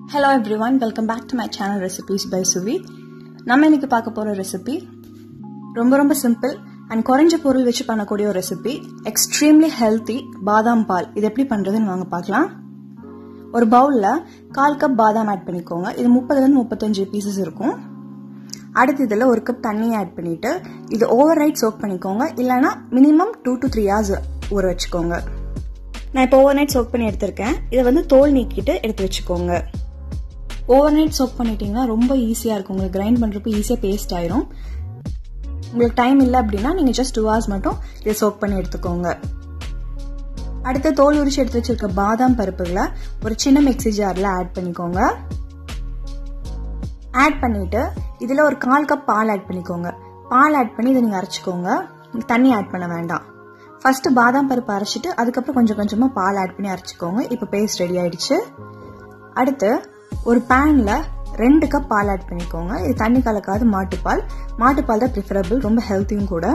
hello everyone welcome back to my channel recipes by Suvi நம்ம இன்னைக்கு பார்க்க போகிற ரெசிபி ரொம்ப ரொம்ப சிம்பிள் அண்ட் குறைஞ்ச பொருள் வச்சு பண்ணக்கூடிய ஒரு ரெசிபி எக்ஸ்ட்ரீம்லி ஹெல்த்தி பாதாம் பால் இது எப்படி பண்ணுறதுன்னு வாங்க பார்க்கலாம் ஒரு பவுலில் கால் கப் பாதாம் ஆட் பண்ணிக்கோங்க இது முப்பதுலேருந்து முப்பத்தஞ்சு பீசஸ் இருக்கும் அடுத்து இதில் ஒரு கப் தண்ணி ஆட் பண்ணிட்டு இது ஓவர் நைட் சோக் பண்ணிக்கோங்க இல்லைனா minimum two to three hours ஊற வச்சுக்கோங்க நான் இப்போ ஓவர் நைட் சோக் பண்ணி எடுத்திருக்கேன் இதை வந்து தோல் நீக்கிட்டு எடுத்து வச்சுக்கோங்க ஓவர் நைட் சோக் பண்ணிட்டீங்கன்னா ரொம்ப ஈஸியாக இருக்கும் உங்களுக்கு கிரைண்ட் பண்ணுறப்போ ஈஸியாக பேஸ்ட் ஆயிரும் உங்களுக்கு டைம் இல்லை அப்படின்னா நீங்கள் ஜஸ்ட் டூ ஹவர்ஸ் மட்டும் இதை சோக் பண்ணி எடுத்துக்கோங்க அடுத்து தோல் உரிச்சு எடுத்து வச்சிருக்க பாதாம் பருப்புகளை ஒரு சின்ன மிக்சி ஜாரில் ஆட் பண்ணிக்கோங்க ஆட் பண்ணிட்டு இதில் ஒரு கால் கப் பால் ஆட் பண்ணிக்கோங்க பால் ஆட் பண்ணி இதை நீங்கள் அரைச்சிக்கோங்க தண்ணி ஆட் பண்ண வேண்டாம் ஃபர்ஸ்ட் பாதாம் பருப்பு அரைச்சிட்டு அதுக்கப்புறம் கொஞ்சம் கொஞ்சமாக பால் ஆட் பண்ணி அரைச்சிக்கோங்க இப்போ பேஸ்ட் ரெடி ஆயிடுச்சு அடுத்து ஒரு பேனில் ரெண்டு கப் பால் ஆட் பண்ணிக்கோங்க இது தண்ணி கலக்காது மாட்டுப்பால் மாட்டுப்பால் தான் ப்ரிஃபரபிள் ரொம்ப ஹெல்த்தியும் கூட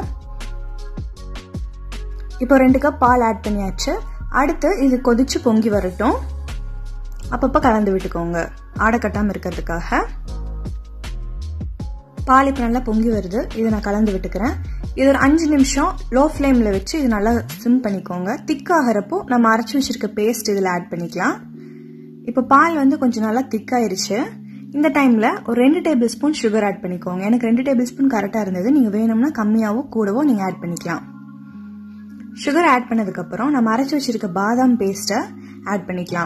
இப்போ ரெண்டு கப் பால் ஆட் பண்ணியாச்சு அடுத்து இது கொதிச்சு பொங்கி வரட்டும் அப்பப்போ கலந்து விட்டுக்கோங்க ஆடை கட்டாமல் இருக்கிறதுக்காக பால் இப்போ நல்லா பொங்கி வருது இதை நான் கலந்து விட்டுக்கிறேன் இது ஒரு அஞ்சு நிமிஷம் லோ ஃப்ளேமில் வச்சு இது நல்லா சிம் பண்ணிக்கோங்க திக்காகிறப்போ நம்ம அரைச்சி வச்சிருக்க பேஸ்ட் இதில் ஆட் பண்ணிக்கலாம் இப்போ பால் வந்து கொஞ்சம் நல்லா திக்காயிருச்சு இந்த டைமில் ஒரு ரெண்டு டேபிள் ஸ்பூன் சுகர் ஆட் பண்ணிக்கோங்க எனக்கு ரெண்டு டேபிள் ஸ்பூன் கரெக்டாக இருந்தது நீங்கள் வேணும்னா கம்மியாகவோ கூடவோ நீங்கள் ஆட் பண்ணிக்கலாம் சுகர் ஆட் பண்ணதுக்கப்புறம் நம்ம அரைச்சி வச்சிருக்க பாதாம் பேஸ்ட்டை ஆட் பண்ணிக்கலாம்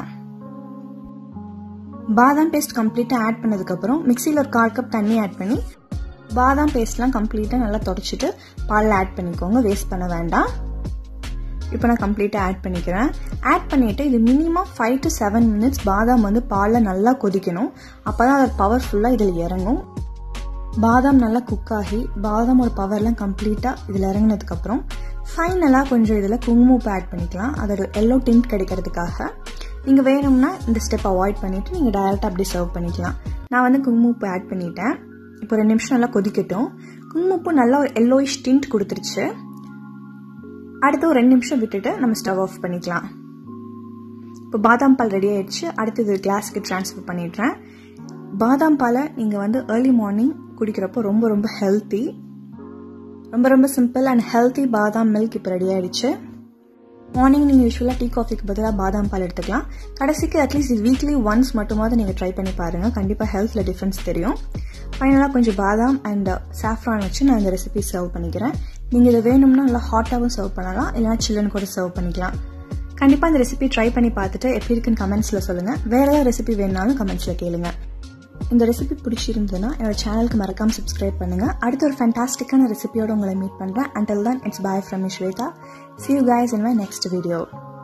பாதாம் பேஸ்ட் கம்ப்ளீட்டாக ஆட் பண்ணதுக்கப்புறம் மிக்சியில் ஒரு கால் கப் தண்ணி ஆட் பண்ணி பாதாம் பேஸ்ட்லாம் கம்ப்ளீட்டாக நல்லா தொடச்சிட்டு பாலில் ஆட் பண்ணிக்கோங்க வேஸ்ட் பண்ண வேண்டாம் இப்போ நான் கம்ப்ளீட்டாக ஆட் பண்ணிக்கிறேன் ஆட் பண்ணிவிட்டு இது minimum five to seven minutes பாதாம் வந்து பாலில் நல்லா கொதிக்கணும் அப்போ தான் அது பவர்ஃபுல்லாக இதில் இறங்கும் பாதாம் நல்லா குக் ஆகி பாதாமோட பவர்லாம் கம்ப்ளீட்டாக இதில் இறங்கினதுக்கப்புறம் ஃபைனலாக கொஞ்சம் இதில் குங்குமப்பு ஆட் பண்ணிக்கலாம் அதோட எல்லோ டிண்ட் கிடைக்கிறதுக்காக நீங்கள் வேணும்னா இந்த ஸ்டெப் அவாய்ட் பண்ணிவிட்டு நீங்கள் டைரெக்டாக அப்படி சர்வ் பண்ணிக்கலாம் நான் வந்து குங்குமப்பு ஆட் பண்ணிட்டேன் இப்போ ரெண்டு நிமிஷம் நல்லா கொதிக்கட்டும் குங்குமப்பு நல்லா ஒரு எல்லோயிஷ் டிண்ட் கொடுத்துருச்சு அடுத்து ஒரு ரெண்டு நிமிஷம் விட்டுட்டு நம்ம ஸ்டவ் ஆஃப் பண்ணிக்கலாம் இப்போ பாதாம் பால் ரெடி ஆயிடுச்சு அடுத்து இது கிளாஸ்க்கு ட்ரான்ஸ்ஃபர் பண்ணிடுறேன் பாதாம் பாலை நீங்கள் வந்து ஏர்லி மார்னிங் குடிக்கிறப்போ ரொம்ப ரொம்ப ஹெல்த்தி ரொம்ப ரொம்ப சிம்பிள் அண்ட் ஹெல்த்தி பாதாம் மில்க் இப்போ ரெடி ஆயிடுச்சு மார்னிங் நீங்கள் யூஸ்வலாக டீ காஃபிக்கு பதிலாக பாதாம் பால் எடுத்துக்கலாம் கடைசிக்கு அட்லீஸ்ட் இது வீக்லி ஒன்ஸ் மட்டுமாவது நீங்கள் ட்ரை பண்ணி பாருங்கள் கண்டிப்பாக ஹெல்த்தில் டிஃப்ரென்ஸ் தெரியும் ஃபைனலாக கொஞ்சம் பாதாம் அண்ட் சாஃப்ரான் வச்சு நான் இந்த ரெசிபி சர்வ் பண்ணிக்கிறேன் நீங்கள் இதை வேணும்னா நல்லா ஹாட்டாகவும் சர்வ் பண்ணலாம் இல்லைனா சில்லுன்னு கூட சர்வ் பண்ணிக்கலாம் கண்டிப்பாக இந்த ரெசிபி ட்ரை பண்ணி பார்த்துட்டு எப்படி இருக்குன்னு கமெண்ட்ஸில் சொல்லுங்கள் வேறு ஏதாவது ரெசிபி வேணாலும் கமெண்ட்ஸில் கேளுங்க இந்த ரெசிபி பிடிச்சிருந்ததுன்னா என்னோட சேனலுக்கு மறக்காம சப்ஸ்கிரைப் பண்ணுங்க அடுத்த ஒரு ஃபேண்டாஸ்டிக்கான ரெசிபியோட உங்களை மீட் பண்றேன் அண்டில் தான் it's bye from Shweta see you guys in my next video